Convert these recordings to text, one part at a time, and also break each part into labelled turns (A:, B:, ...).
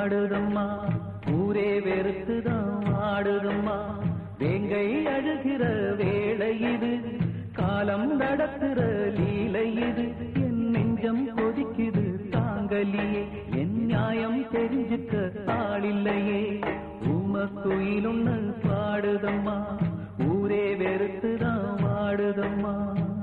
A: பாடுதம்மா ஊரே வெறுத்துதான் ஆடுதம்மா வேங்கை அழுகிற வேளை இது காலம் நடத்துற லீலை இது என் நெஞ்சம் கொதிக்குது தாங்கலியே என் நியாயம் தெரிஞ்சுக்க ஆளில்லையே உமக்குயிலொன்னு பாடுதம்மா ஊரே வெறுத்துதான் வாடுதம்மா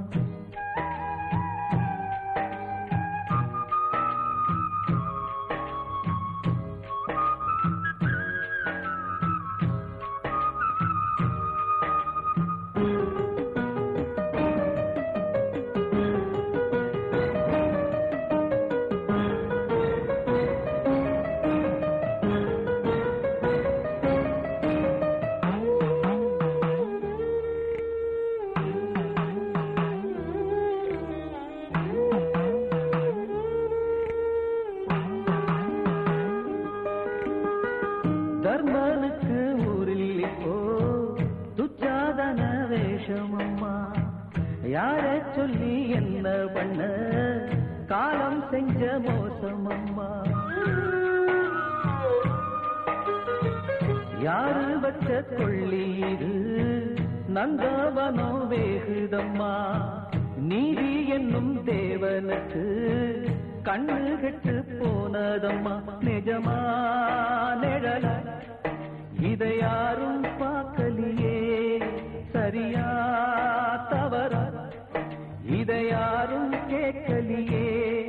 A: தர்மனுக்கு ஊரில் இப்போ துச்சாதன வேஷமம்மா யார சொல்லி என்ன பண்ண காலம் செஞ்ச மோசமம்மா யாரு வச்ச கொள்ளி இது நந்தவனோ வேகுதம்மா நீதி என்னும் தேவனுக்கு கண்ணு கெட்டு போனதம்மா நிஜமா நிழல இதை யாரும் பார்க்கலையே சரியா தவறா இதை யாரும் கேட்கலையே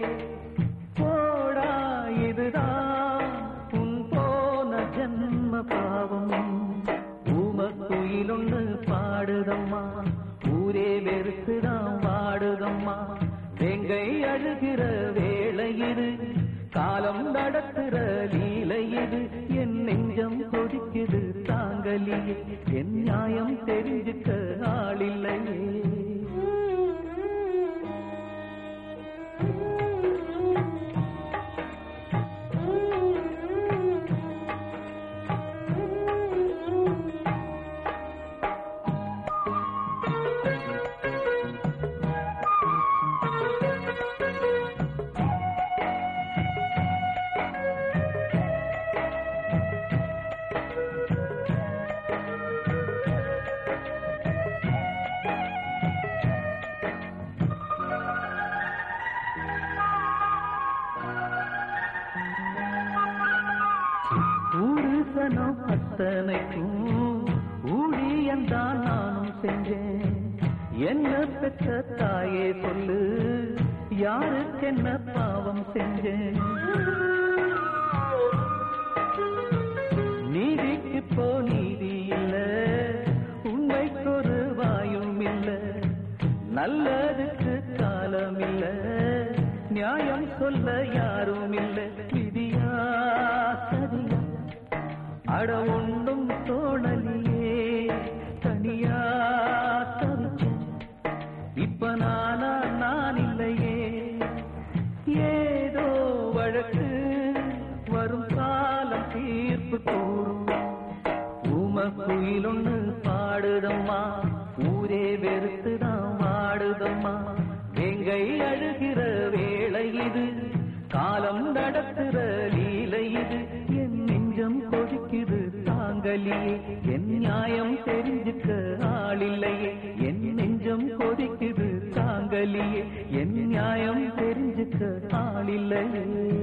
A: போடா இதுதான் உன் போன ஜன்ம பாவம் ஊமக்குயிலொன்னு பாடுதம்மா ஊரே வெறுத்துதான் வாடுதம்மா வெங்கை அழுகிற வேளை இது காலம் நடத்துற லீலை இது என் நெஞ்சம் கொதிக்குது தாங்கலியே என் நியாயம் தெரிஞ்சுக்க ஆளில்லையே ஊருசனம் அத்தனைக்கும் ஊழியந்தான் நானும் செஞ்சேன் என்ன பெற்ற தாயே சொல்லு யாருக்கு என்ன பாவம் செஞ்சேன் நீதிக்கு போ நீதி இல்ல உண்மைக்கொரு வாயும் இல்ல நல்லதுக்கு காலம் இல்ல நியாயம் சொல்ல யாரும் இல்ல விதியா சரியா அட ஒன்றும் தோணலியே தனியா தவிச்சேன் இப்ப நானா நான் இல்லையே ஏதோ வழக்கு வரும் காலம் தீர்ப்பு கூறும் ஊமக்குயிலொன்னு பாடுதம்மா ஊரே வெறுத்துதான் வாடுதம்மா எங்கை அழுகிற வேளை இது காலம் நடத்துற லீலை இது என் நெஞ்சம் கொதிக்குது தாங்கலியே என் நியாயம் தெரிஞ்சுக்க ஆளில்லையே என் நெஞ்சம் கொதிக்குது தாங்கலியே என் நியாயம் தெரிஞ்சுக்க ஆளில்லையே